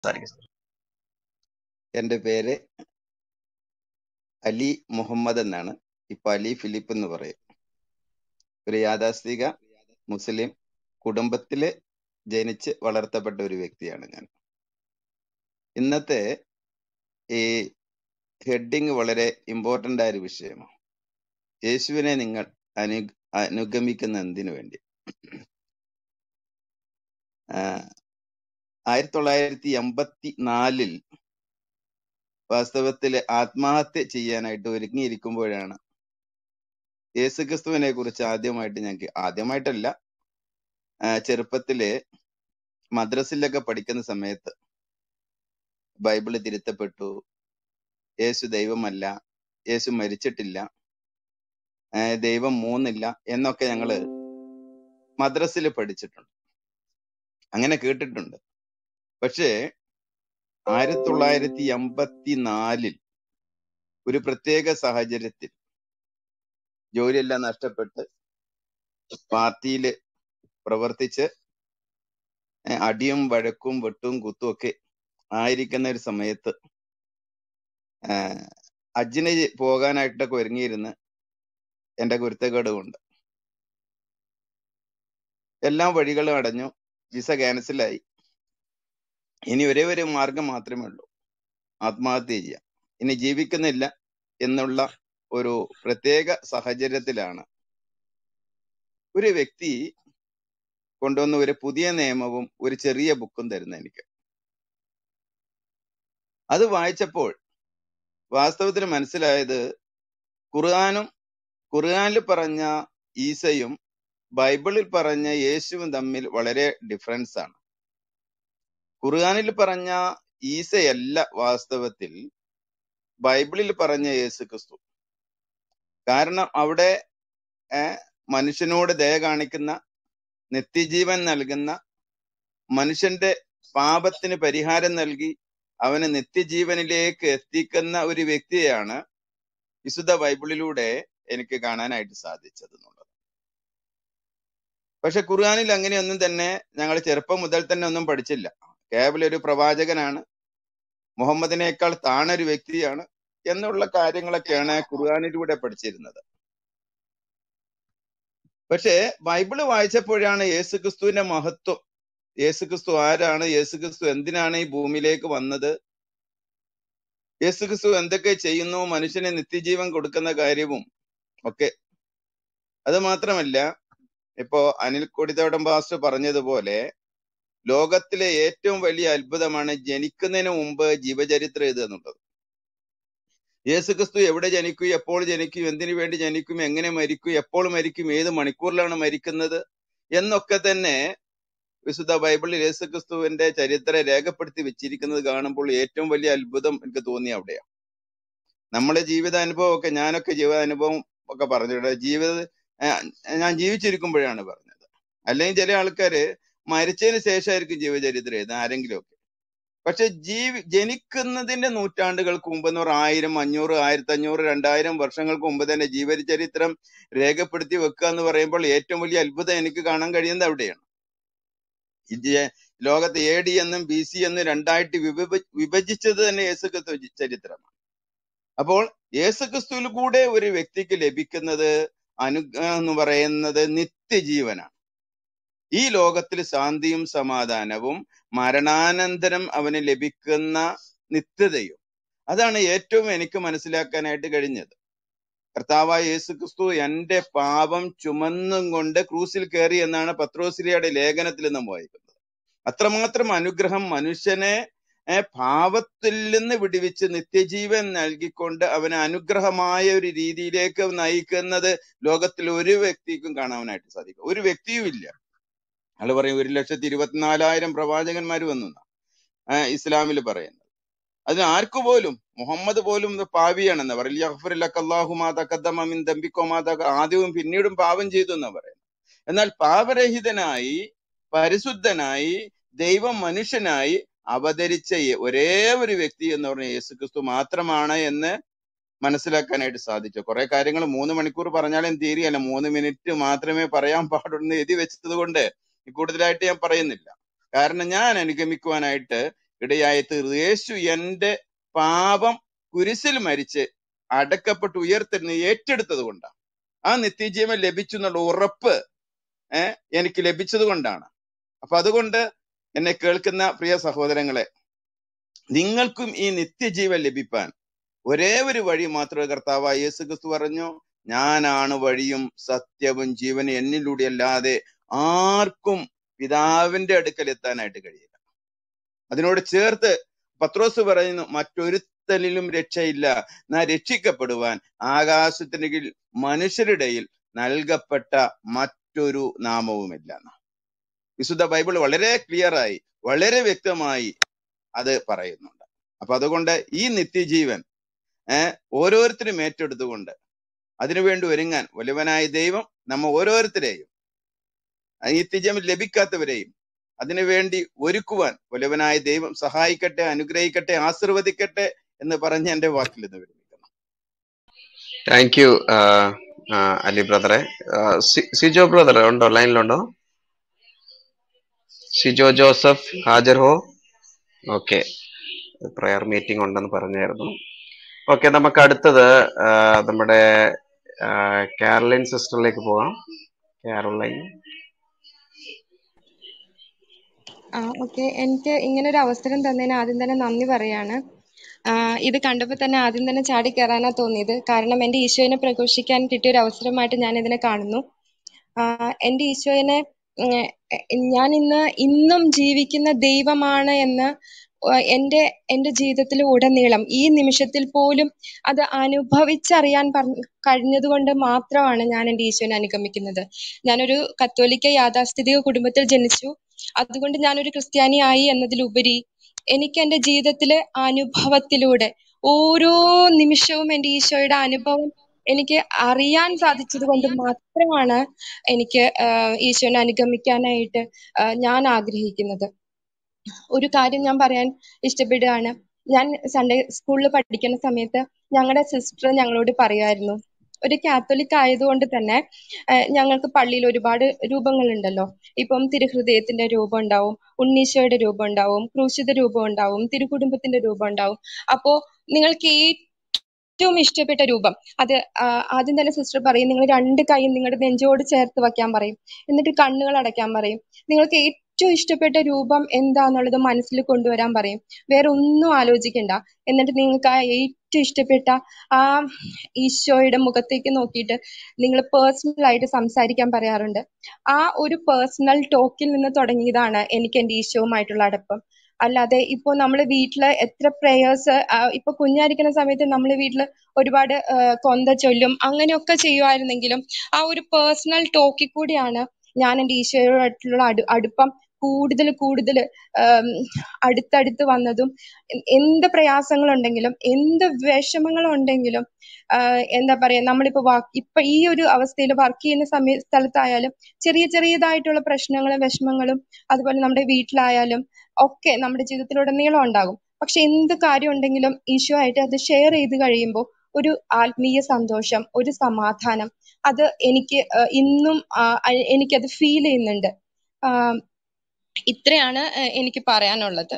സംസാരിക്കുന്നത് എൻ്റെ പേര് അലി മുഹമ്മദ് എന്നാണ് ഇപ്പൊ അലി ഫിലിപ്പ് എന്ന് പറയും ഒരു യാഥാസ്ഥിക മുസ്ലിം കുടുംബത്തില് ജനിച്ച് വളർത്തപ്പെട്ട ഒരു വ്യക്തിയാണ് ഞാൻ ഇന്നത്തെ ഈ ഹെഡിങ് വളരെ ഇമ്പോർട്ടന്റ് ആയ ഒരു വിഷയമാണ് യേശുവിനെ നിങ്ങൾ അനു അനുഗമിക്കുന്ന എന്തിനു വേണ്ടി ആഹ് ആയിരത്തി തൊള്ളായിരത്തി എൺപത്തി നാലിൽ വാസ്തവത്തിൽ ആത്മഹത്യ ചെയ്യാനായിട്ട് ഒരുങ്ങിയിരിക്കുമ്പോഴാണ് യേസുക്രിസ്തുവിനെ കുറിച്ച് ആദ്യമായിട്ട് ഞങ്ങൾക്ക് ആദ്യമായിട്ടല്ല ആ, ചെറുപ്പത്തില് മദ്രസിലൊക്കെ പഠിക്കുന്ന സമയത്ത് ബൈബിള് തിരുത്തപ്പെട്ടു യേശു ദൈവമല്ല യേശു മരിച്ചിട്ടില്ല ആ, ദൈവം മൂന്നില്ല എന്നൊക്കെ ഞങ്ങള് മദ്രസിൽ പഠിച്ചിട്ടുണ്ട് അങ്ങനെ കേട്ടിട്ടുണ്ട് പക്ഷേ ആയിരത്തി തൊള്ളായിരത്തി എൺപത്തി നാലിൽ ഒരു പ്രത്യേക സാഹചര്യത്തിൽ ജോലിയെല്ലാം നഷ്ടപ്പെട്ട് പാർട്ടിയിൽ പ്രവർത്തിച്ച് ഏ, അടിയും വഴക്കും വെട്ടും കുത്തും ഒക്കെ ആയിരിക്കുന്ന ഒരു സമയത്ത് ആ, ഹജ്ജിന് പോകാനായിട്ടൊക്കെ ഒരുങ്ങിയിരുന്ന് എന്റെ കുരുത്തക്കേട് കൊണ്ട് എല്ലാ വഴികളും അടഞ്ഞു വിസ ക്യാൻസലായി ഇനി ഒരേ ഒരു മാർഗം മാത്രമേ ഉള്ളൂ ആത്മഹത്യ ചെയ്യാം ഇനി ജീവിക്കുന്നില്ല എന്നുള്ള ഒരു പ്രത്യേക സാഹചര്യത്തിലാണ് ഒരു വ്യക്തി കൊണ്ടുവന്ന ഒരു പുതിയ നിയമവും ഒരു ചെറിയ ബുക്കും തരുന്ന എനിക്ക് അത് വായിച്ചപ്പോൾ വാസ്തവത്തിൽ മനസ്സിലായത് ഖുർആാനും ഖുർആാനിൽ പറഞ്ഞ ഈസയും ബൈബിളിൽ പറഞ്ഞ യേശുവും തമ്മിൽ വളരെ ഡിഫറൻസ് ആണ് ഖുർആാനിൽ പറഞ്ഞ ഈസയല്ല വാസ്തവത്തിൽ ബൈബിളിൽ പറഞ്ഞ യേശു ക്രിസ്തു കാരണം അവിടെ ഏർ, മനുഷ്യനോട് ദയ കാണിക്കുന്ന നിത്യജീവൻ നൽകുന്ന മനുഷ്യന്റെ പാപത്തിന് പരിഹാരം നൽകി അവന് നിത്യജീവനിലേക്ക് എത്തിക്കുന്ന ഒരു വ്യക്തിയെയാണ് വിശുദ്ധ ബൈബിളിലൂടെ എനിക്ക് കാണാനായിട്ട് സാധിച്ചത് എന്നുള്ളത് പക്ഷെ ഖുർആാനിൽ അങ്ങനെയൊന്നും തന്നെ ഞങ്ങൾ ചെറുപ്പം മുതൽ തന്നെ ഒന്നും പഠിച്ചില്ല കേവലം ഒരു പ്രവാചകനാണ് മുഹമ്മദിനേക്കാൾ താണൊരു വ്യക്തിയാണ് എന്നുള്ള കാര്യങ്ങളൊക്കെയാണ് ഖുർആാനിലൂടെ പഠിച്ചിരുന്നത് പക്ഷേ ബൈബിള് വായിച്ചപ്പോഴാണ് യേസുക്രിസ്തുവിന്റെ മഹത്വം യേസുക്രിസ്തു ആരാണ് യേസുക്രിസ്തു എന്തിനാണ് ഈ ഭൂമിയിലേക്ക് വന്നത് യേസുക്രിസ്തു എന്തൊക്കെ ചെയ്യുന്നു മനുഷ്യന് നിത്യജീവൻ കൊടുക്കുന്ന കാര്യവും ഒക്കെ അത് മാത്രമല്ല ഇപ്പോ അനിൽ കൊടിത്തോടം പാസ്റ്റർ പറഞ്ഞതുപോലെ ലോകത്തിലെ ഏറ്റവും വലിയ അത്ഭുതമാണ് ജനിക്കുന്നതിന് മുമ്പ് ജീവചരിത്രം എഴുതുക എന്നുള്ളത് യേസുക്രിസ്തു എവിടെ ജനിക്കും എപ്പോൾ ജനിക്കും എന്തിനു വേണ്ടി ജനിക്കും എങ്ങനെ മരിക്കും എപ്പോൾ മരിക്കും ഏത് മണിക്കൂറിലാണ് മരിക്കുന്നത് എന്നൊക്കെ തന്നെ വിശുദ്ധ ബൈബിളിൽ യേസുക്രിസ്തുവിന്റെ ചരിത്രം രേഖപ്പെടുത്തി വെച്ചിരിക്കുന്നത് കാണുമ്പോൾ ഏറ്റവും വലിയ അത്ഭുതം എനിക്ക് തോന്നി അവിടെയാണ് നമ്മുടെ ജീവിതാനുഭവം ഒക്കെ ഞാനൊക്കെ ജീവിതാനുഭവം ഒക്കെ പറഞ്ഞിട്ടുണ്ട് ജീവിത ഏഹ് ഞാൻ ജീവിച്ചിരിക്കുമ്പോഴാണ് പറഞ്ഞത് അല്ലെങ്കിൽ ചില ആൾക്കാര് മരിച്ചതിന് ശേഷമായിരിക്കും ജീവചരിത്രം എഴുതുന്നത് ആരെങ്കിലും ഒക്കെ പക്ഷെ ജീവി ജനിക്കുന്നതിന്റെ നൂറ്റാണ്ടുകൾക്ക് മുമ്പ് എന്ന് പറഞ്ഞാൽ ആയിരം അഞ്ഞൂറ് ആയിരത്തി അഞ്ഞൂറ് രണ്ടായിരം വർഷങ്ങൾക്ക് മുമ്പ് തന്നെ ജീവചരിത്രം രേഖപ്പെടുത്തി വെക്കുക എന്ന് പറയുമ്പോൾ ഏറ്റവും വലിയ അത്ഭുതം എനിക്ക് കാണാൻ കഴിയുന്നത് അവിടെയാണ് ഇത് ലോകത്ത് എ ഡി എന്നും ബി സി എന്നും രണ്ടായിട്ട് വിഭജ വിഭജിച്ചത് തന്നെ യേസുക്രിസ്തു ചരിത്രമാണ് അപ്പോൾ യേസുക്രിസ്തുവിൽ കൂടെ ഒരു വ്യക്തിക്ക് ലഭിക്കുന്നത് അനുഗ്രഹം എന്ന് പറയുന്നത് നിത്യജീവനാണ് ഈ ലോകത്തിൽ ശാന്തിയും സമാധാനവും മരണാനന്തരം അവന് ലഭിക്കുന്ന നിത്യതയും അതാണ് ഏറ്റവും എനിക്ക് മനസ്സിലാക്കാനായിട്ട് കഴിഞ്ഞത് കർത്താവായ യേസു ക്രിസ്തു എന്റെ പാപം ചുമന്നും കൊണ്ട് ക്രൂസിൽ കയറി എന്നാണ് പത്രോസിലിയുടെ ലേഖനത്തിൽ നാം വായിക്കുന്നത് അത്രമാത്രം അനുഗ്രഹം മനുഷ്യനെ ഏർ പാപത്തിൽ നിന്ന് വിടുവിച്ച് നിത്യജീവൻ നൽകിക്കൊണ്ട് അവന് അനുഗ്രഹമായ ഒരു രീതിയിലേക്ക് നയിക്കുന്നത് ലോകത്തിൽ ഒരു വ്യക്തിക്കും കാണാനായിട്ട് സാധിക്കും ഒരു വ്യക്തിയും ഇല്ല അയാൾ പറയും ഒരു ലക്ഷത്തി ഇരുപത്തിനാലായിരം പ്രവാചകന്മാർ വന്നു ഇസ്ലാമിൽ പറയുന്നത് അതിന് ആർക്കു പോലും മുഹമ്മദ് പോലും ഇത് പാവിയാണെന്ന് പറയും ആദ്യവും പിന്നീടും പാപം ചെയ്തു എന്ന് പറയുന്നത് എന്നാൽ പാപരഹിതനായി പരിശുദ്ധനായി ദൈവം മനുഷ്യനായി അവതരിച്ച ഏ- ഒരേ ഒരു വ്യക്തി എന്ന് പറഞ്ഞ യേസുക്രിസ്തു മാത്രമാണ് എന്ന് മനസ്സിലാക്കാനായിട്ട് സാധിച്ചു കുറെ കാര്യങ്ങൾ മൂന്ന് മണിക്കൂർ പറഞ്ഞാലും തീരെയല്ല മൂന്ന് മിനിറ്റ് മാത്രമേ പറയാൻ പാടുള്ളൂ എന്ന് എഴുതി വെച്ചത് കൊണ്ട് കൂടുതലായിട്ട് ഞാൻ പറയുന്നില്ല കാരണം ഞാൻ അനുഗമിക്കുവാനായിട്ട് ഇടയായി തീർന്നു യേശു എന്റെ പാപം കുരിശിൽ മരിച്ച് അടക്കപ്പെട്ട് ഉയർത്തിരുന്ന് ഏറ്റെടുത്തത് കൊണ്ടാണ് ആ നിത്യജീവൻ ലഭിച്ചു എന്നുള്ള ഉറപ്പ് ഏഹ് എനിക്ക് ലഭിച്ചത് കൊണ്ടാണ് അപ്പൊ അതുകൊണ്ട് എന്നെ കേൾക്കുന്ന പ്രിയ സഹോദരങ്ങളെ നിങ്ങൾക്കും ഈ നിത്യജീവൻ ലഭിപ്പാൻ ഒരേ ഒരു വഴി മാത്രമേ കർത്താവ് യേസു ക്രിസ്തു പറഞ്ഞു ഞാനാണ് വഴിയും സത്യവും ജീവനും എന്നിലൂടെ അല്ലാതെ ആർക്കും പിതാവിന്റെ അടുക്കൽ എത്താനായിട്ട് കഴിയില്ല അതിനോട് ചേർത്ത് പത്രോസ് പറയുന്നു മറ്റൊരുത്തലിലും രക്ഷയില്ല നാ രക്ഷിക്കപ്പെടുവാൻ ആകാശത്തിന് കീഴിൽ മനുഷ്യരുടെ ഇടയിൽ നൽകപ്പെട്ട മറ്റൊരു നാമവുമില്ല വിശുദ്ധ ബൈബിൾ വളരെ ക്ലിയറായി വളരെ വ്യക്തമായി അത് പറയുന്നുണ്ട് അപ്പൊ അതുകൊണ്ട് ഈ നിത്യജീവൻ ഏഹ് ഓരോരുത്തരും ഏറ്റെടുത്തുകൊണ്ട് അതിനുവേണ്ടി ഒരുങ്ങാൻ വലുവനായ ദൈവം നമ്മ ഓരോരുത്തരെയും ആ നിത്യജീവൻ ലഭിക്കാത്തവരെയും അതിനുവേണ്ടി ഒരുക്കുവാൻ വലുവനായ ദൈവം സഹായിക്കട്ടെ അനുഗ്രഹിക്കട്ടെ ആശീർവദിക്കട്ടെ എന്ന് പറഞ്ഞ് എന്റെ വാക്കിൽ നിന്ന് വിരമിക്കുന്നു താങ്ക് യു അലി ബ്രദറെ സി- സിജോ ബ്രദർ ഉണ്ടോ ലൈനിലുണ്ടോ സിജോ ജോസഫ് ഹാജർ ഹോ ഓക്കെ പ്രയർ മീറ്റിംഗ് ഉണ്ടെന്ന് പറഞ്ഞായിരുന്നു ഓക്കെ നമുക്ക് അടുത്തത് ആ, നമ്മുടെ ആ, കാരോലൈൻ സിസ്റ്ററിലേക്ക് പോകാം കാരോലൈൻ ആ ഓക്കെ എനിക്ക് ഇങ്ങനെ ഒരു അവസരം തന്നതിന് ആദ്യം തന്നെ നന്ദി പറയാണ് ആ, ഇത് കണ്ടപ്പോൾ തന്നെ ആദ്യം തന്നെ ചാടി കയറാനാ തോന്നിയത് കാരണം എൻ്റെ ഈശോനെ പ്രഘോഷിക്കാൻ കിട്ടിയ ഒരു അവസരമായിട്ട് ഞാൻ ഇതിനെ കാണുന്നു ആ, എൻ്റെ ഈശോനെ ഉം, എ- ഞാൻ ഇന്ന് ഇന്നും ജീവിക്കുന്ന ദൈവമാണ് എന്ന് ആ, എൻ്റെ എൻ്റെ ജീവിതത്തിൽ ഉടനീളം ഈ നിമിഷത്തിൽ പോലും അത് അനുഭവിച്ചറിയാൻ പറഞ്ഞ കഴിഞ്ഞതുകൊണ്ട് മാത്രമാണ് ഞാൻ എൻ്റെ ഈശോനെ അനുഗമിക്കുന്നത് ഞാനൊരു കത്തോലിക്ക യാഥാസ്ഥിതിക കുടുംബത്തിൽ ജനിച്ചു അതുകൊണ്ട് ഞാനൊരു ക്രിസ്ത്യാനിയായി എന്നതിലുപരി എനിക്ക് എൻ്റെ ജീവിതത്തിലെ അനുഭവത്തിലൂടെ ഓരോ നിമിഷവും എൻ്റെ ഈശോയുടെ അനുഭവം എനിക്ക് അറിയാൻ സാധിച്ചത് കൊണ്ട് മാത്രമാണ് എനിക്ക് ആഹ് ഈശോനെ അനുഗമിക്കാനായിട്ട് ആഹ് ഞാൻ ആഗ്രഹിക്കുന്നത് ഒരു കാര്യം ഞാൻ പറയാൻ ഇഷ്ടപ്പെടുകയാണ് ഞാൻ സൺഡേ സ്കൂളിൽ പഠിക്കുന്ന സമയത്ത് ഞങ്ങളുടെ സിസ്റ്റർ ഞങ്ങളോട് പറയുമായിരുന്നു ഒരു കാത്തലിക് ആയതുകൊണ്ട് തന്നെ ആഹ് ഞങ്ങൾക്ക് പള്ളിയിൽ ഒരുപാട് രൂപങ്ങളുണ്ടല്ലോ ഇപ്പം തിരുഹൃദയത്തിന്റെ രൂപം ഉണ്ടാവും ഉണ്ണീശോയുടെ രൂപം ഉണ്ടാവും ക്രൂശിത രൂപം ഉണ്ടാവും തിരുകുടുംബത്തിന്റെ രൂപം ഉണ്ടാവും അപ്പോ നിങ്ങൾക്ക് ഏറ്റവും ഇഷ്ടപ്പെട്ട രൂപം അത് ആ, ആദ്യം തന്നെ സിസ്റ്റർ പറയും നിങ്ങൾ രണ്ട് കൈയും നിങ്ങളുടെ നെഞ്ചോട് ചേർത്ത് വെക്കാൻ പറയും എന്നിട്ട് കണ്ണുകൾ അടയ്ക്കാൻ പറയും നിങ്ങൾക്ക് ഏറ്റവും ഇഷ്ടപ്പെട്ട രൂപം എന്താന്നുള്ളത് മനസ്സിൽ കൊണ്ടുവരാൻ പറയും വേറെ ഒന്നും ആലോചിക്കണ്ട എന്നിട്ട് നിങ്ങൾക്ക് ആ ഏറ്റവും ഇഷ്ടപ്പെട്ട ആ ഈശോയുടെ മുഖത്തേക്ക് നോക്കിയിട്ട് നിങ്ങൾ പേഴ്സണൽ ആയിട്ട് സംസാരിക്കാൻ പറയാറുണ്ട് ആ ഒരു പേഴ്സണൽ ടോക്കിൽ നിന്ന് തുടങ്ങിയതാണ് എനിക്ക് എൻ്റെ ഈശോവുമായിട്ടുള്ള അടുപ്പം അല്ലാതെ ഇപ്പൊ നമ്മൾ വീട്ടില് എത്ര പ്രേയേഴ്സ് ഇപ്പൊ കുഞ്ഞായിരിക്കുന്ന സമയത്ത് നമ്മൾ വീട്ടിൽ ഒരുപാട് ആ, കൊന്ത ചൊല്ലും അങ്ങനെയൊക്കെ ചെയ്യുമായിരുന്നെങ്കിലും ആ ഒരു പേഴ്സണൽ ടോക്കിൽ കൂടിയാണ് ഞാൻ എൻ്റെ ഈശോയോടായിട്ടുള്ള അടു അടുപ്പം കൂടുതൽ കൂടുതൽ അടുത്തടുത്ത് വന്നതും എ- എന്ത് പ്രയാസങ്ങളുണ്ടെങ്കിലും എന്ത് വിഷമങ്ങളുണ്ടെങ്കിലും ആഹ് എന്താ പറയാ നമ്മളിപ്പോ വർക്ക് ഇപ്പൊ ഈ ഒരു അവസ്ഥയിൽ വർക്ക് ചെയ്യുന്ന സമയ സ്ഥലത്തായാലും ചെറിയ ചെറിയതായിട്ടുള്ള പ്രശ്നങ്ങളും വിഷമങ്ങളും അതുപോലെ നമ്മുടെ വീട്ടിലായാലും ഒക്കെ നമ്മുടെ ജീവിതത്തിലുടനീളം ഉണ്ടാകും പക്ഷെ എന്ത് കാര്യം ഉണ്ടെങ്കിലും ഈശോ ആയിട്ട് അത് ഷെയർ ചെയ്ത് കഴിയുമ്പോൾ ഒരു ആത്മീയ സന്തോഷം ഒരു സമാധാനം അത് എനിക്ക് ആഹ് ഇന്നും ആഹ് അ- എനിക്കത് ഫീൽ ചെയ്യുന്നുണ്ട് ആഹ് ഇത്രയാണ് ആഹ് എനിക്ക് പറയാനുള്ളത്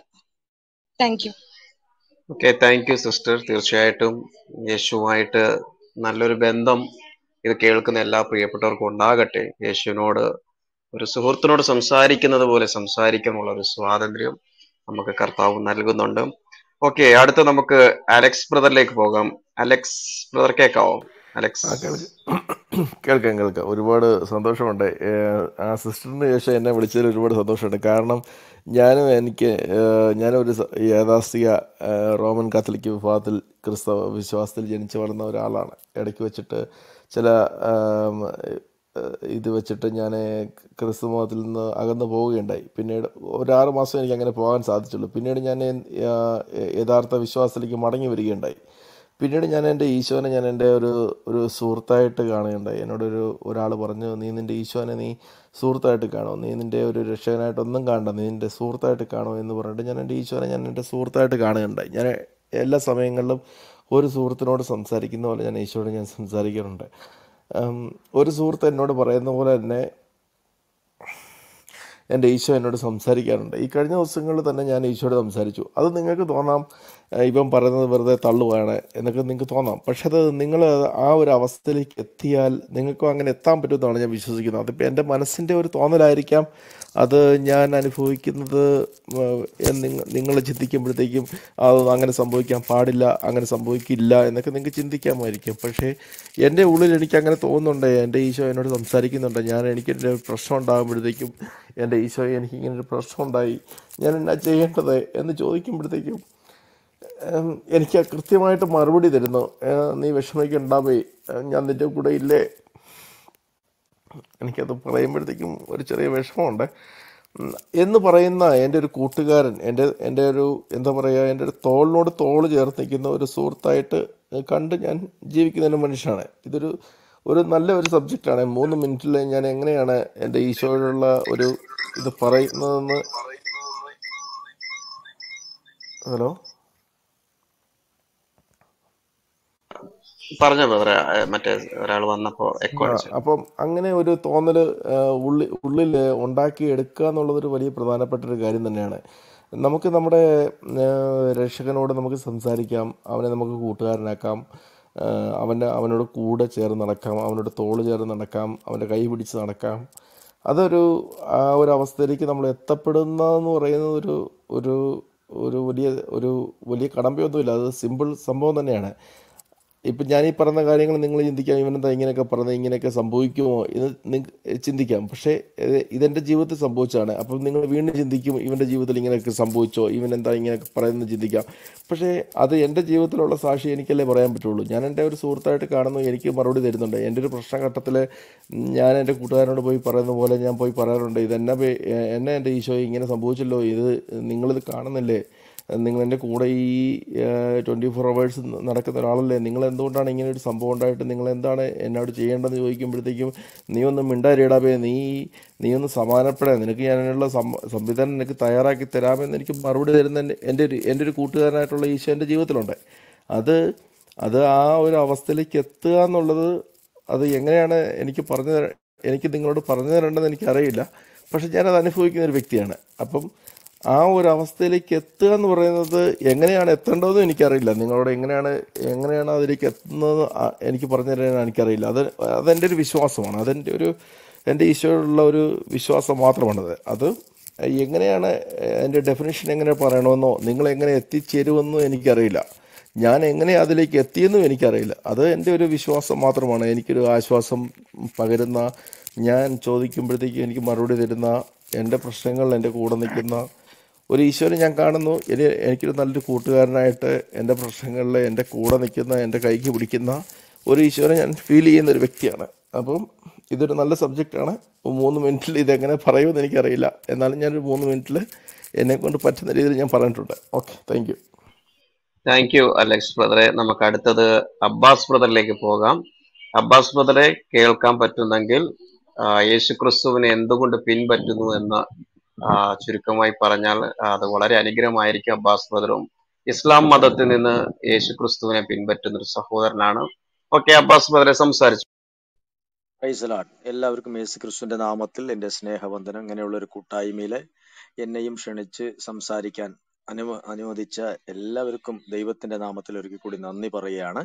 thank you okay thank you sister തീർച്ചയായിട്ടും യേശുവുമായിട്ട് നല്ലൊരു ബന്ധം ഇത് കേൾക്കുന്ന എല്ലാ പ്രിയപ്പെട്ടവർക്കും ഉണ്ടാകട്ടെ യേശുവിനോട് ഒരു സുഹൃത്തിനോട് സംസാരിക്കുന്നത് പോലെ സംസാരിക്കാനുള്ള ഒരു സ്വാതന്ത്ര്യം നമുക്ക് കർത്താവ് നൽകുന്നുണ്ട് ഓക്കെ അടുത്ത നമുക്ക് അലക്സ് ബ്രദറിലേക്ക് പോകാം അലക്സ് ബ്രദർ കേൾക്കാവോ അലക്സ് ആ കേൾക്കാം കേൾക്കാം കേൾക്കാം ഒരുപാട് സന്തോഷമുണ്ട് ഏഹ് ആ സിസ്റ്ററിന് ശേഷം എന്നെ വിളിച്ചതിൽ ഒരുപാട് സന്തോഷമുണ്ട് കാരണം ഞാനും എനിക്ക് ഏഹ് ഞാനൊരു സ- യാഥാസ്ഥിക ഏഹ് റോമൻ കാത്തലിക് വിഭാഗത്തിൽ ക്രിസ്തവ വിശ്വാസത്തിൽ ജനിച്ചു വളർന്ന ഒരാളാണ് ഇടയ്ക്ക് വെച്ചിട്ട് ചില ആം, ഏഹ് ഇത് വെച്ചിട്ട് ഞാൻ ക്രിസ്തു മതത്തിൽ നിന്ന് അകന്നു പോവുകയുണ്ടായി പിന്നീട് ഒരാറ് മാസം എനിക്ക് അങ്ങനെ പോകാൻ സാധിച്ചുള്ളൂ പിന്നീട് ഞാൻ ഏഹ്, യഥാർത്ഥ വിശ്വാസത്തിലേക്ക് മടങ്ങി വരികയുണ്ടായി പിന്നീട് ഞാൻ എൻ്റെ ഈശോനെ ഞാൻ എൻ്റെ ഒരു ഒരു സുഹൃത്തായിട്ട് കാണുകയുണ്ടായി എന്നോടൊരു ഒരാൾ പറഞ്ഞു നീ നിൻ്റെ ഈശോനെ നീ സുഹൃത്തായിട്ട് കാണുമോ നീ നിൻ്റെ ഒരു രക്ഷകനായിട്ടൊന്നും കാണണ്ട നീ നിൻ്റെ സുഹൃത്തായിട്ട് കാണുമോ എന്ന് പറഞ്ഞിട്ട് ഞാൻ എൻ്റെ ഈശോനെ ഞാൻ എൻ്റെ സുഹൃത്തായിട്ട് കാണുകയുണ്ടായി ഞാൻ എല്ലാ സമയങ്ങളിലും ഒരു സുഹൃത്തിനോട് സംസാരിക്കുന്ന പോലെ ഞാൻ ഈശോയോട് ഞാൻ സംസാരിക്കാറുണ്ട് ഉം, ഒരു സുഹൃത്ത് എന്നോട് പറയുന്ന പോലെ തന്നെ എൻ്റെ ഈശോ എന്നോട് സംസാരിക്കാറുണ്ട് ഈ കഴിഞ്ഞ ദിവസങ്ങളിൽ തന്നെ ഞാൻ ഈശോയോട് സംസാരിച്ചു അത് നിങ്ങൾക്ക് തോന്നാം ഏഹ് ഇവൻ പറയുന്നത് വെറുതെ തള്ളുവാണ് എന്നൊക്കെ നിങ്ങൾക്ക് തോന്നാം പക്ഷെ അത് നിങ്ങൾ ആ ഒരു അവസ്ഥയിലേക്ക് എത്തിയാൽ നിങ്ങൾക്കും അങ്ങനെ എത്താൻ പറ്റുമെന്നാണ് ഞാൻ വിശ്വസിക്കുന്നത് അതിപ്പോൾ എൻ്റെ മനസ്സിൻ്റെ ഒരു തോന്നലായിരിക്കാം അത് ഞാൻ അനുഭവിക്കുന്നത് നിങ്ങൾ ചിന്തിക്കുമ്പോഴത്തേക്കും അത് അങ്ങനെ സംഭവിക്കാൻ പാടില്ല അങ്ങനെ സംഭവിക്കില്ല എന്നൊക്കെ നിങ്ങൾക്ക് ചിന്തിക്കാമായിരിക്കും പക്ഷേ എൻ്റെ ഉള്ളിൽ എനിക്ക് അങ്ങനെ തോന്നുന്നുണ്ട് എൻ്റെ ഈശോ എന്നോട് സംസാരിക്കുന്നുണ്ട് ഞാൻ എനിക്കൊരു പ്രശ്നം ഉണ്ടാകുമ്പോഴത്തേക്കും എൻ്റെ ഈശോ എനിക്ക് ഇങ്ങനെ ഒരു പ്രശ്നം ഉണ്ടായി ഞാൻ എന്നാ ചെയ്യേണ്ടത് എന്ന് ചോദിക്കുമ്പോഴത്തേക്കും ഉം, എനിക്ക് കൃത്യമായിട്ട് മറുപടി തരുന്നു ഏഹ്, നീ വിഷമിക്കണ്ടാവേ ഏഹ്, ഞാൻ നിൻ്റെ കൂടെ ഇല്ലേ എനിക്കത് പറയുമ്പോഴത്തേക്കും ഒരു ചെറിയ വിഷമമുണ്ട് ഉം, എന്ന് പറയുന്ന എൻ്റെ ഒരു കൂട്ടുകാരൻ എൻ്റെ എൻ്റെ ഒരു എന്താ പറയുക എൻ്റെ ഒരു തോളിനോട് തോൾ ചേർത്ത് നിൽക്കുന്ന ഒരു സുഹൃത്തായിട്ട് കണ്ട് ഞാൻ ജീവിക്കുന്ന ഒരു മനുഷ്യനാണ് ഇതൊരു ഒരു നല്ല ഒരു സബ്ജക്റ്റാണ് മൂന്ന് മിനിറ്റിൽ ഞാൻ എങ്ങനെയാണ് എൻ്റെ ഈശോയോടുള്ള ഒരു ഇത് പറയുന്നതെന്ന് ഹലോ പറഞ്ഞോ ബ്രദറെ മറ്റേ ഒരാൾ വന്നപ്പോ എക്കോ ആ, അടിച്ചു അപ്പം അങ്ങനെ ഒരു തോന്നൽ ഉള്ളിൽ ഉള്ളിൽ ഉണ്ടാക്കി എടുക്കുക എന്നുള്ളതൊരു വലിയ പ്രധാനപ്പെട്ട ഒരു കാര്യം തന്നെയാണ് നമുക്ക് നമ്മുടെ ആ, രക്ഷകനോട് നമുക്ക് സംസാരിക്കാം അവനെ നമുക്ക് കൂട്ടുകാരനാക്കാം ആ, അവൻ്റെ അവനോട് കൂടെ ചേർന്ന് നടക്കാം അവനോട് തോള് ചേർന്ന് നടക്കാം അവൻ്റെ കൈ പിടിച്ച് നടക്കാം അതൊരു ആ ഒരു അവസ്ഥയിലേക്ക് നമ്മൾ എത്തപ്പെടുന്നതെന്ന് പറയുന്നത് ഒരു ഒരു ഒരു വലിയ ഒരു വലിയ കടമ്പയൊന്നുമില്ല അത് സിമ്പിൾ സംഭവം തന്നെയാണ് ഇപ്പം ഞാൻ ഈ പറഞ്ഞ കാര്യങ്ങൾ നിങ്ങൾ ചിന്തിക്കാം ഇവനെന്താ ഇങ്ങനെയൊക്കെ പറഞ്ഞത് ഇങ്ങനെയൊക്കെ സംഭവിക്കുമോ എന്ന് നിങ്ങൾക്ക് ചിന്തിക്കാം പക്ഷേ ഇത് ഇതെൻ്റെ ജീവിതത്തിൽ സംഭവിച്ചതാണ് അപ്പം നിങ്ങൾ വീണ്ടും ചിന്തിക്കും ഇവൻ്റെ ജീവിതത്തിൽ ഇങ്ങനെയൊക്കെ സംഭവിച്ചോ ഇവൻ എന്താ ഇങ്ങനെയൊക്കെ പറയുന്നത് ചിന്തിക്കാം പക്ഷേ അത് എൻ്റെ ജീവിതത്തിലുള്ള സാക്ഷി എനിക്കല്ലേ പറയാൻ പറ്റുള്ളൂ ഞാൻ എൻ്റെ ഒരു സുഹൃത്തായിട്ട് കാണുന്നു എനിക്ക് മറുപടി തരുന്നുണ്ട് എൻ്റെ ഒരു പ്രശ്നഘട്ടത്തിൽ ഞാൻ എൻ്റെ കൂട്ടുകാരനോട് പോയി പറയുന്ന പോലെ ഞാൻ പോയി പറയാറുണ്ട് ഇതെന്നെ പേ- എന്നെ എൻ്റെ ഈശോ ഇങ്ങനെ സംഭവിച്ചല്ലോ ഇത് നിങ്ങളിത് കാണുന്നില്ലേ നിങ്ങൾ എൻ്റെ കൂടെ ഈ ട്വൻറ്റി ഫോർ അവേഴ്സ് നടക്കുന്ന ഒരാളല്ലേ നിങ്ങൾ എന്തുകൊണ്ടാണ് ഇങ്ങനെ ഒരു സംഭവം ഉണ്ടായിട്ട് നിങ്ങൾ എന്താണ് എന്നോട് ചെയ്യേണ്ടതെന്ന് ചോദിക്കുമ്പോഴത്തേക്കും നീ ഒന്ന് മിണ്ടാരിടാവേ നീ നീ ഒന്ന് സമാനപ്പെടാൻ നിനക്ക് ഞാനുള്ള സം സംവിധാനം നിനക്ക് തയ്യാറാക്കി തരാമെന്ന് എനിക്ക് മറുപടി തരുന്ന എൻ്റെ- എൻ്റെ ഒരു എൻ്റെ ഒരു കൂട്ടുകാരനായിട്ടുള്ള ഈശോ എൻ്റെ ജീവിതത്തിലുണ്ട് അത് അത് ആ ഒരു അവസ്ഥയിലേക്ക് എത്തുക എന്നുള്ളത് അത് എങ്ങനെയാണ് എനിക്ക് പറഞ്ഞു തര എനിക്ക് നിങ്ങളോട് പറഞ്ഞു തരേണ്ടതെന്ന് എനിക്കറിയില്ല പക്ഷെ ഞാനത് അനുഭവിക്കുന്ന ഒരു വ്യക്തിയാണ് അപ്പം ആ ഒരു അവസ്ഥയിലേക്ക് എത്തുക എന്ന് പറയുന്നത് എങ്ങനെയാണ് എത്തേണ്ടതെന്ന് എനിക്കറിയില്ല നിങ്ങളോട് എങ്ങനെയാണ് എങ്ങനെയാണ് അതിലേക്ക് എത്തുന്നത് ആ- എനിക്ക് പറഞ്ഞു തരാൻ എനിക്കറിയില്ല അത് അതെൻ്റെ ഒരു വിശ്വാസമാണ് അതെൻ്റെ ഒരു എൻ്റെ ഈശോയോടുള്ള ഒരു വിശ്വാസം മാത്രമാണത് അത് എങ്ങനെയാണ് എൻ്റെ ഡെഫിനേഷൻ എങ്ങനെ പറയണമെന്നോ നിങ്ങൾ എങ്ങനെ എത്തിച്ചേരുമെന്നോ എനിക്കറിയില്ല ഞാൻ എങ്ങനെ അതിലേക്ക് എത്തിയെന്നും എനിക്കറിയില്ല അത് എൻ്റെ ഒരു വിശ്വാസം മാത്രമാണ് എനിക്കൊരു ആശ്വാസം പകരുന്ന ഞാൻ ചോദിക്കുമ്പോഴത്തേക്ക് എനിക്ക് മറുപടി തരുന്ന എൻ്റെ പ്രശ്നങ്ങൾ എൻ്റെ കൂടെ നിൽക്കുന്ന ഒരു ഈശോനെ ഞാൻ കാണുന്നു ഇനി എനിക്കൊരു നല്ലൊരു കൂട്ടുകാരനായിട്ട് എൻ്റെ പ്രശ്നങ്ങളിൽ എൻ്റെ കൂടെ നിൽക്കുന്ന എൻ്റെ കൈക്ക് പിടിക്കുന്ന ഒരു ഈശോനെ ഞാൻ ഫീൽ ചെയ്യുന്ന ഒരു വ്യക്തിയാണ് അപ്പം ഇതൊരു നല്ല സബ്ജക്റ്റാണ് മൂന്ന് മിനിറ്റിൽ ഇതെങ്ങനെ പറയുമെന്ന് എനിക്കറിയില്ല എന്നാലും ഞാനൊരു മൂന്ന് മിനിറ്റിൽ എന്നെ കൊണ്ട് പറ്റുന്ന രീതിയിൽ ഞാൻ പറഞ്ഞിട്ടുണ്ട് okay thank you thank you Alex ബ്രദറെ നമുക്ക് അടുത്തത് അബ്ബാസ് ബ്രദറിലേക്ക് പോകാം അബ്ബാസ് ബ്രദറെ കേൾക്കാൻ പറ്റുന്നെങ്കിൽ ആ, യേശുക്രിസ്തുവിനെ എന്തുകൊണ്ട് പിൻപറ്റുന്നു എന്ന് ആ, ചുരുക്കമായി പറഞ്ഞാൽ അത് വളരെ അനുഗ്രഹമായിരിക്കും അബ്ബാസ് ബ്രദറും ഇസ്ലാം മതത്തിൽ നിന്ന് യേശുക്രിസ്തുവിനെ പിൻപറ്റുന്ന ഒരു സഹോദരനാണ് ഓക്കെ അബ്ബാസ് ബ്രദറെ സംസാരിച്ചു പ്രൈസ് ലോർഡ് എല്ലാവർക്കും യേശു ക്രിസ്തുവിന്റെ നാമത്തിൽ എന്റെ സ്നേഹവന്ദനം ഇങ്ങനെയുള്ള ഒരു കൂട്ടായ്മയില് എന്നെയും ക്ഷണിച്ച് സംസാരിക്കാൻ അനുവ അനുവദിച്ച എല്ലാവർക്കും ദൈവത്തിന്റെ നാമത്തിൽ ഒരിക്കൽ കൂടി നന്ദി പറയുകയാണ്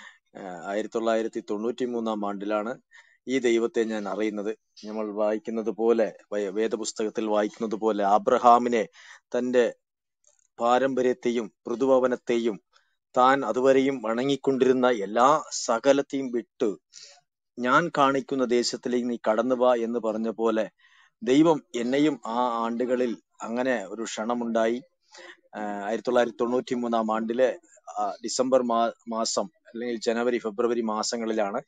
ആഹ് ആയിരത്തി തൊള്ളായിരത്തി തൊണ്ണൂറ്റി മൂന്നാം ആണ്ടിലാണ് ഈ ദൈവത്തെ ഞാൻ അറിയുന്നത് നമ്മൾ വായിക്കുന്നത് പോലെ വേ- വേദപുസ്തകത്തിൽ വായിക്കുന്നത് പോലെ ആബ്രഹാമിനെ തന്റെ പാരമ്പര്യത്തെയും പൃഥുഭവനത്തെയും താൻ അതുവരെയും വണങ്ങിക്കൊണ്ടിരുന്ന എല്ലാ സകലത്തെയും വിട്ടു ഞാൻ കാണിക്കുന്ന ദേശത്തിലേക്ക് നീ കടന്നു വാ എന്ന് പറഞ്ഞ പോലെ ദൈവം എന്നെയും ആ ആണ്ടുകളിൽ അങ്ങനെ ഒരു ക്ഷണമുണ്ടായി ആഹ് ആയിരത്തി തൊള്ളായിരത്തി തൊണ്ണൂറ്റി മൂന്നാം ആണ്ടിലെ ആ ഡിസംബർ മാ മാസം അല്ലെങ്കിൽ ജനുവരി ഫെബ്രുവരി മാസങ്ങളിലാണ്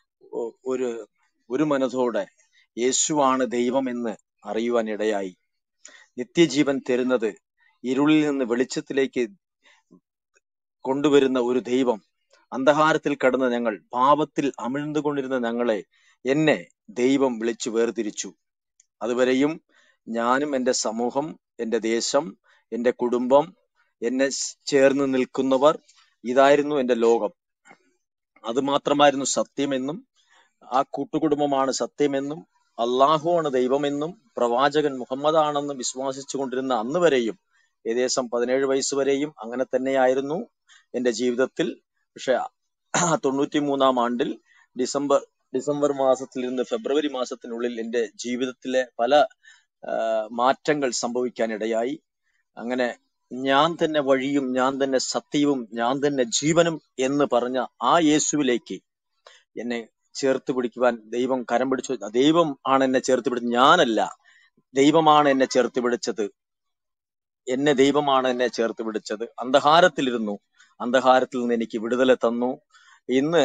ഒ- ഒരു ഒരു മനതോടെ യേശുവാണ് ദൈവം എന്ന് അറിയുവാൻ ഇടയായി നിത്യജീവൻ തരുന്നത് ഇരുളിൽ നിന്ന് വെളിച്ചത്തിലേക്ക് കൊണ്ടുവരുന്ന ഒരു ദൈവം അന്ധകാരത്തിൽ കടന്ന ഞങ്ങൾ പാപത്തിൽ അമിഴ്ന്നുകൊണ്ടിരുന്ന ഞങ്ങളെ എന്നെ ദൈവം വിളിച്ചു വേർതിരിച്ചു അതുവരെയും ഞാനും എൻ്റെ സമൂഹം എൻ്റെ ദേശം എൻ്റെ കുടുംബം എന്നെ സ് ചേർന്ന് നിൽക്കുന്നവർ ഇതായിരുന്നു എൻ്റെ ലോകം അത് മാത്രമായിരുന്നു സത്യമെന്നും ആ കൂട്ടുകുടുംബമാണ് സത്യമെന്നും അള്ളാഹുവാണ് ദൈവമെന്നും പ്രവാചകൻ മുഹമ്മദ് ആണെന്നും വിശ്വസിച്ചു കൊണ്ടിരുന്ന അന്ന് വരെയും ഏകദേശം പതിനേഴ് വയസ്സ് വരെയും അങ്ങനെ തന്നെയായിരുന്നു എന്റെ ജീവിതത്തിൽ പക്ഷെ തൊണ്ണൂറ്റി മൂന്നാം ആണ്ടിൽ ഡിസംബർ ഡിസംബർ മാസത്തിൽ നിന്ന് ഫെബ്രുവരി മാസത്തിനുള്ളിൽ എന്റെ ജീവിതത്തിലെ പല ആ, മാറ്റങ്ങൾ സംഭവിക്കാനിടയായി അങ്ങനെ ഞാൻ തന്നെ വഴിയും ഞാൻ തന്നെ സത്യവും ഞാൻ തന്നെ ജീവനും എന്ന് പറഞ്ഞ ആ യേശുവിലേക്ക് എന്നെ ചേർത്ത് പിടിക്കുവാൻ ദൈവം കരം പിടിച്ചു ദൈവം ആണ് എന്നെ ചേർത്ത് പിടിച്ചത് ഞാനല്ല ദൈവമാണ് എന്നെ ചേർത്ത് പിടിച്ചത് എന്നെ ദൈവമാണ് എന്നെ ചേർത്ത് പിടിച്ചത് അന്ധകാരത്തിലിരുന്നു അന്ധകാരത്തിൽ നിന്ന് എനിക്ക് വിടുതല തന്നു ഇന്ന്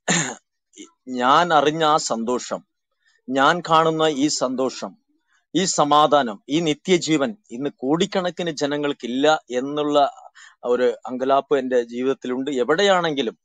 ഞാൻ അറിഞ്ഞ ആ സന്തോഷം ഞാൻ കാണുന്ന ഈ സന്തോഷം ഈ സമാധാനം ഈ നിത്യജീവൻ ഇന്ന് കോടിക്കണക്കിന് ജനങ്ങൾക്കില്ല എന്നുള്ള ഒരു അങ്കലാപ്പ് എന്റെ ജീവിതത്തിലുണ്ട് എവിടെയാണെങ്കിലും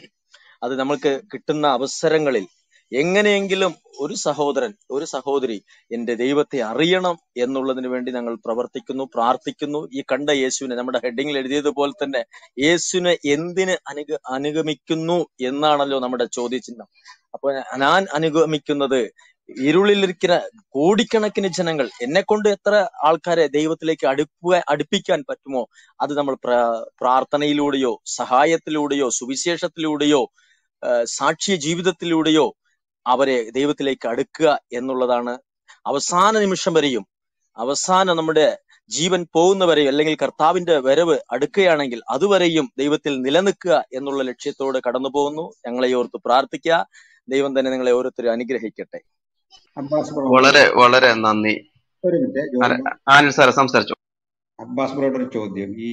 അത് നമ്മൾക്ക് കിട്ടുന്ന അവസരങ്ങളിൽ എങ്ങനെയെങ്കിലും ഒരു സഹോദരൻ ഒരു സഹോദരി എന്റെ ദൈവത്തെ അറിയണം എന്നുള്ളതിന് വേണ്ടി ഞങ്ങൾ പ്രവർത്തിക്കുന്നു പ്രാർത്ഥിക്കുന്നു ഈ കണ്ട യേശുവിനെ നമ്മുടെ ഹെഡിങ്ങിൽ എഴുതിയതുപോലെ തന്നെ യേശുവിനെ എന്തിന് അനുഗ അനുഗമിക്കുന്നു എന്നാണല്ലോ നമ്മുടെ ചോദ്യചിഹ്നം അപ്പൊ ഞാൻ അനുഗമിക്കുന്നത് ഇരുളിലിരിക്കുന്ന കോടിക്കണക്കിന് ജനങ്ങൾ എന്നെ കൊണ്ട് എത്ര ആൾക്കാരെ ദൈവത്തിലേക്ക് അടുപ്പ അടുപ്പിക്കാൻ പറ്റുമോ അത് നമ്മൾ പ്ര- പ്രാർത്ഥനയിലൂടെയോ സഹായത്തിലൂടെയോ സുവിശേഷത്തിലൂടെയോ ആ, സാക്ഷ്യ ജീവിതത്തിലൂടെയോ അവരെ ദൈവത്തിലേക്ക് അടുക്കുക എന്നുള്ളതാണ് അവസാന നിമിഷം വരെയും അവസാന നമ്മുടെ ജീവൻ പോകുന്നവരെയും അല്ലെങ്കിൽ കർത്താവിന്റെ വരവ് അടുക്കുകയാണെങ്കിൽ അതുവരെയും ദൈവത്തിൽ നിലനിൽക്കുക എന്നുള്ള ലക്ഷ്യത്തോടെ കടന്നു പോകുന്നു ഞങ്ങളെ ഓർത്ത് പ്രാർത്ഥിക്കുക ദൈവം തന്നെ നിങ്ങളെ ഓരോരുത്തരും അനുഗ്രഹിക്കട്ടെ അബ്ബാസ് വളരെ ബ്രോയുടെ വളരെ നന്ദി ഒരു മിനിറ്റ് അല്ല, ജോർജ് ആനിൽ സാർ സംസാരിച്ചു അബ്ബാസ് ബ്രോയുടെ ഒരു ചോദ്യം ഈ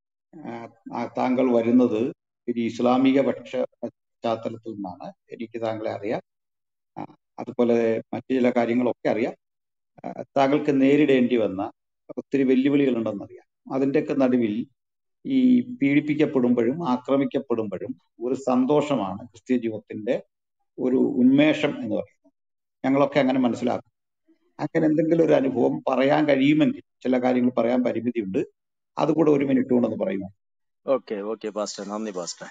ആ, ആ, താങ്കൾ വരുന്നത് ഒരു ഇസ്ലാമിക പക്ഷ പശ്ചാത്തലത്തിൽ നിന്നാണ് എനിക്ക് താങ്കളെ അറിയാം ആ, അതുപോലെ മറ്റു ചില കാര്യങ്ങളൊക്കെ അറിയാം ആ, താങ്കൾക്ക് നേരിടേണ്ടി വന്ന ഒത്തിരി വെല്ലുവിളികളുണ്ടെന്നറിയാം അതിൻ്റെയൊക്കെ നടുവിൽ ഈ പീഡിപ്പിക്കപ്പെടുമ്പോഴും ആക്രമിക്കപ്പെടുമ്പോഴും ഒരു സന്തോഷമാണ് ക്രിസ്ത്യ ജീവിതത്തിന്റെ ഒരു ഉന്മേഷം എന്ന് പറയുന്നത് ഞങ്ങളൊക്കെ അങ്ങനെ മനസ്സിലാക്കും അങ്ങനെ എന്തെങ്കിലും ഒരു അനുഭവം പറയാൻ കഴിയുമെങ്കിൽ ചില കാര്യങ്ങൾ പറയാൻ പരിമിതിയുണ്ട് അതുകൂടെ ഒരു മിനിറ്റ് കൊണ്ടൊന്ന് പറയുമോ ഓക്കെ ഓക്കെ പാസ്റ്റർ നന്ദി പാസ്റ്റർ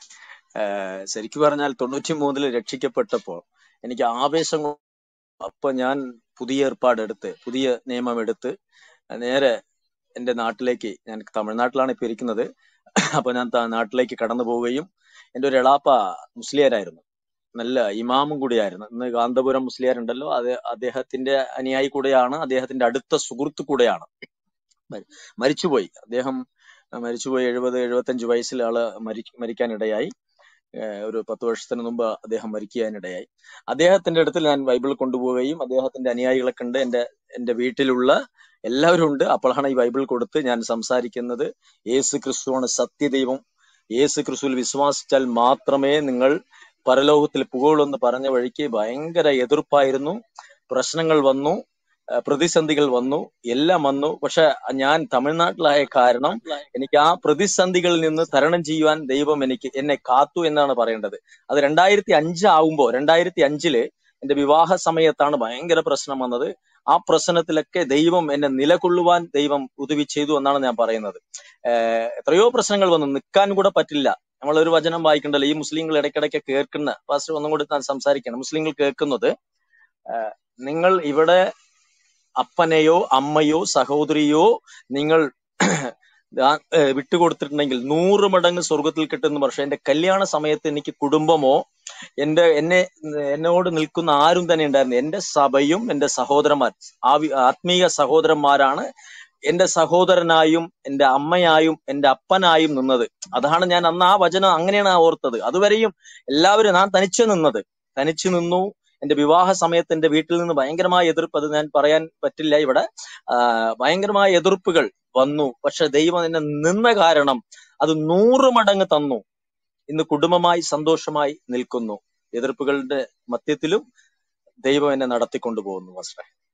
ഏഹ് ശരിക്കും പറഞ്ഞാൽ തൊണ്ണൂറ്റി മൂന്നില് രക്ഷിക്കപ്പെട്ടപ്പോൾ എനിക്ക് ആവേശം കൊ- അപ്പൊ ഞാൻ പുതിയ ഏർപ്പാട് എടുത്ത് പുതിയ നിയമം എടുത്ത് നേരെ എന്റെ നാട്ടിലേക്ക് ഞാൻ തമിഴ്നാട്ടിലാണ് ഇപ്പൊ ഇരിക്കുന്നത് അപ്പൊ ഞാൻ ത- നാട്ടിലേക്ക് കടന്നു പോവുകയും എന്റെ ഒരു എളാപ്പ മുസ്ലിയാരായിരുന്നു നല്ല ഇമാമും കൂടിയായിരുന്നു ഇന്ന് കാന്തപുരം മുസ്ലിയാർ ഉണ്ടല്ലോ അത് അദ്ദേഹത്തിന്റെ അനുയായി കൂടെയാണ് അദ്ദേഹത്തിന്റെ അടുത്ത സുഹൃത്ത് കൂടെയാണ് മരി- മരിച്ചുപോയി അദ്ദേഹം അഹ് മരിച്ചുപോയി എഴുപത് എഴുപത്തഞ്ച് വയസ്സിൽ ആള് മരി മരിക്കാനിടയായി ഏഹ് ഒരു പത്ത് വർഷത്തിന് മുമ്പ് അദ്ദേഹം മരിക്കാനിടയായി അദ്ദേഹത്തിന്റെ അടുത്ത് ഞാൻ ബൈബിൾ കൊണ്ടുപോവുകയും അദ്ദേഹത്തിന്റെ അനുയായികളെ കണ്ട് എന്റെ എന്റെ വീട്ടിലുള്ള എല്ലാവരും ഉണ്ട് അപ്പോഴാണ് ഈ ബൈബിൾ കൊടുത്ത് ഞാൻ സംസാരിക്കുന്നത് യേസു ക്രിസ്തുവാണ് സത്യദൈവം യേസു ക്രിസ്തുവിൽ വിശ്വാസിച്ചാൽ മാത്രമേ നിങ്ങൾ പരലോകത്തിൽ പുകഴുള്ളൂ പറഞ്ഞ വഴിക്ക് ഭയങ്കര എതിർപ്പായിരുന്നു പ്രശ്നങ്ങൾ വന്നു ആ, പ്രതിസന്ധികൾ വന്നു എല്ലാം വന്നു പക്ഷെ ഞാൻ തമിഴ്നാട്ടിലായ കാരണം എനിക്ക് ആ പ്രതിസന്ധികളിൽ നിന്ന് തരണം ചെയ്യുവാൻ ദൈവം എനിക്ക് എന്നെ കാത്തു എന്നാണ് പറയേണ്ടത് അത് രണ്ടായിരത്തി അഞ്ച് ആവുമ്പോ രണ്ടായിരത്തി അഞ്ചില് എന്റെ വിവാഹ സമയത്താണ് ഭയങ്കര പ്രശ്നം വന്നത് ആ പ്രശ്നത്തിലൊക്കെ ദൈവം എന്നെ നിലകൊള്ളുവാൻ ദൈവം ഉദവി ചെയ്തു എന്നാണ് ഞാൻ പറയുന്നത് ഏഹ് എത്രയോ പ്രശ്നങ്ങൾ വന്നു നിൽക്കാൻ കൂടെ പറ്റില്ല നമ്മൾ ഒരു വചനം വായിക്കണ്ടല്ലോ ഈ മുസ്ലിങ്ങൾ ഇടയ്ക്കിടയ്ക്ക് കേൾക്കുന്ന പാസ്റ്റർ ഒന്നും കൂടി ഞാൻ സംസാരിക്കണം മുസ്ലിങ്ങൾ കേൾക്കുന്നത് ഏഹ് നിങ്ങൾ ഇവിടെ അപ്പനെയോ അമ്മയോ സഹോദരിയോ നിങ്ങൾ ദാ- ഏഹ് വിട്ടുകൊടുത്തിട്ടുണ്ടെങ്കിൽ നൂറ് മടങ്ങ് സ്വർഗത്തിൽ കിട്ടുന്ന പക്ഷെ എന്റെ കല്യാണ സമയത്ത് എനിക്ക് കുടുംബമോ എന്റെ എന്നെ എന്നോട് നിൽക്കുന്ന ആരും തന്നെ ഉണ്ടായിരുന്നു എന്റെ സഭയും എന്റെ സഹോദരന്മാർ ആവി- ആത്മീയ സഹോദരന്മാരാണ് എന്റെ സഹോദരനായും എന്റെ അമ്മയായും എന്റെ അപ്പനായും നിന്നത് അതാണ് ഞാൻ അന്ന് ആ വചനം അങ്ങനെയാണ് ഓർത്തത് അതുവരെയും എല്ലാവരും ഞാൻ തനിച്ചു നിന്നത് തനിച്ചു നിന്നു എന്റെ വിവാഹ സമയത്ത് എന്റെ വീട്ടിൽ നിന്ന് ഭയങ്കരമായ എതിർപ്പ് അത് ഞാൻ പറയാൻ പറ്റില്ല ഇവിടെ ആ, ഭയങ്കരമായ എതിർപ്പുകൾ വന്നു പക്ഷെ ദൈവം എന്നെ നിന്ന കാരണം അത് നൂറ് മടങ്ങ് തന്നു ഇന്ന് കുടുംബമായി സന്തോഷമായി നിൽക്കുന്നു എതിർപ്പുകളുടെ മധ്യത്തിലും ദൈവം എന്നെ നടത്തിക്കൊണ്ടു പോകുന്നു വസ്ത്രേ